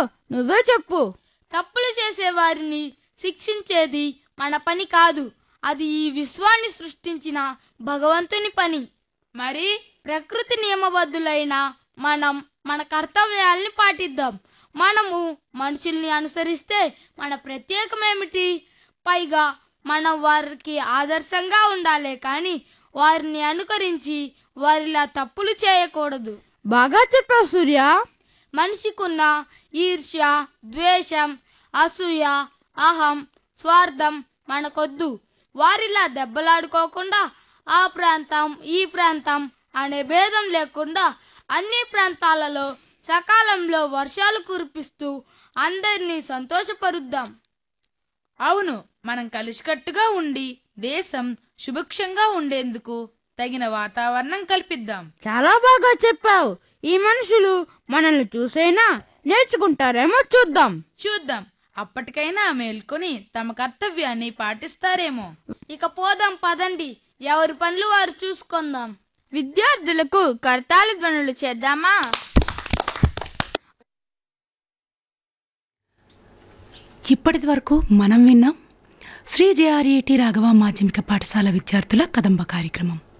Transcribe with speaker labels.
Speaker 1: నువ్వే చెప్పు
Speaker 2: తప్పులు చేసే వారిని శిక్షించేది మన పని కాదు అది ఈ విశ్వాన్ని సృష్టించిన భగవంతుని పని
Speaker 3: మరి
Speaker 2: ప్రకృతి నియమబద్ధులైన మనం మన కర్తవ్యాల్ని పాటిద్దాం మనము మనుషుల్ని అనుసరిస్తే మన ప్రత్యేకమేమిటి పైగా మనం వారికి ఆదర్శంగా ఉండాలే కానీ వారిని అనుకరించి వారిలా తప్పులు చేయకూడదు
Speaker 1: బాగా చెప్పావు సూర్య
Speaker 2: మనిషికున్న ఈర్ష్య ద్వేషం అసూయ అహం స్వార్థం మనకొద్దు వారిలా దెబ్బలాడుకోకుండా ఆ ప్రాంతం ఈ ప్రాంతం అనే భేదం లేకుండా అన్ని ప్రాంతాలలో సకాలంలో వర్షాలు కురిపిస్తూ అందరినీ సంతోషపరుద్దాం
Speaker 3: అవును మనం కలిసికట్టుగా ఉండి దేశం సుభిక్షంగా ఉండేందుకు తగిన వాతావరణం కల్పిద్దాం
Speaker 1: చాలా బాగా చెప్పావు ఈ మనుషులు మనల్ని చూసైనా నేర్చుకుంటారేమో చూద్దాం
Speaker 3: చూద్దాం అప్పటికైనా మేల్కొని తమ కర్తవ్యాన్ని పాటిస్తారేమో
Speaker 2: ఇక పోదాం పదండి ఎవరి పనులు వారు చూసుకుందాం
Speaker 4: విద్యార్థులకు కర్తాలి ధ్వనులు చేద్దామా
Speaker 5: ఇప్పటి వరకు మనం విన్నాం శ్రీ జేఆర్ఏటి రాఘవ మాధ్యమిక పాఠశాల విద్యార్థుల కదంబ కార్యక్రమం